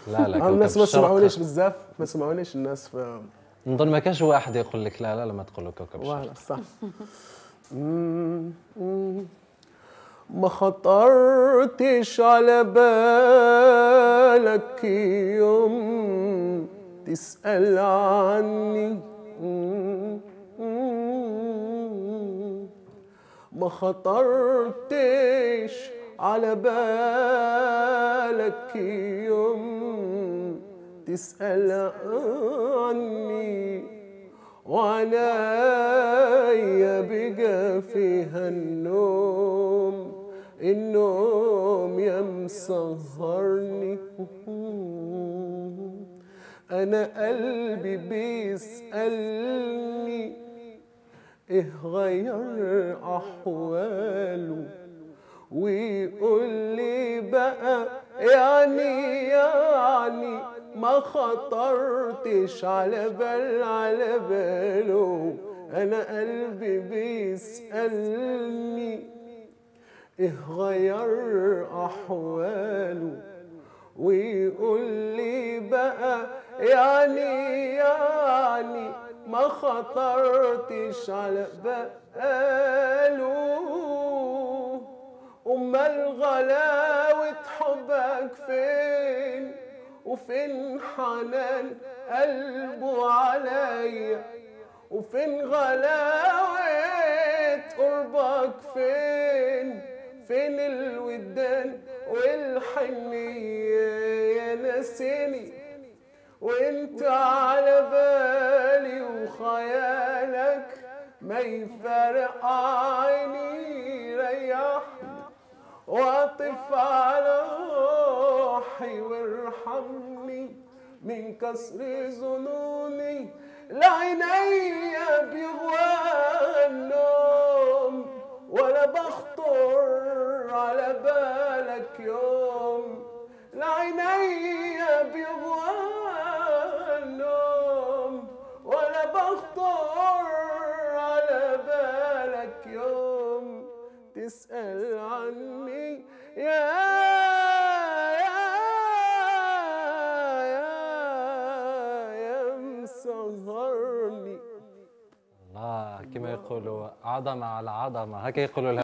لا لا آه، كوكب الناس ما الشرق سمعونيش بزاف ما سمعونيش الناس ف نظن ما كانش واحد يقول لك لا لا لما تقول له كوكب الشرق فوالا صح مم، مم. ما خطرتش على بالك يوم تسأل عني مم، مم. ما خطرتش على بالك يوم تسأل عني وعنايا بقى فيها النوم النوم يا مسهرني انا قلبي بيسألني ايه غير احواله ويقول لي بقى يعني يعني ما خطرتش على بال على باله انا قلبي بيسألني ايه غير احواله ويقول لي بقى يعني يعني ما خطرتش على باله امال غلاوة حبك فين وفين حنان قلبه عليا وفين غلاوة قربك فين فين الودان والحنية يا ناسيني وانت على بالي وخيالك ما يفارق عيني ريحني واطف على روحي وارحمني من كسر ظنوني لعيني بيغوى النوم ولا بخطر على بالك يوم لعيني بيغوى النوم ولا بخطر على بالك يوم تسأل عني يا يا يا يا مسهرني الله كما يقولوا عظمه على عظمه هكا يقولوا لها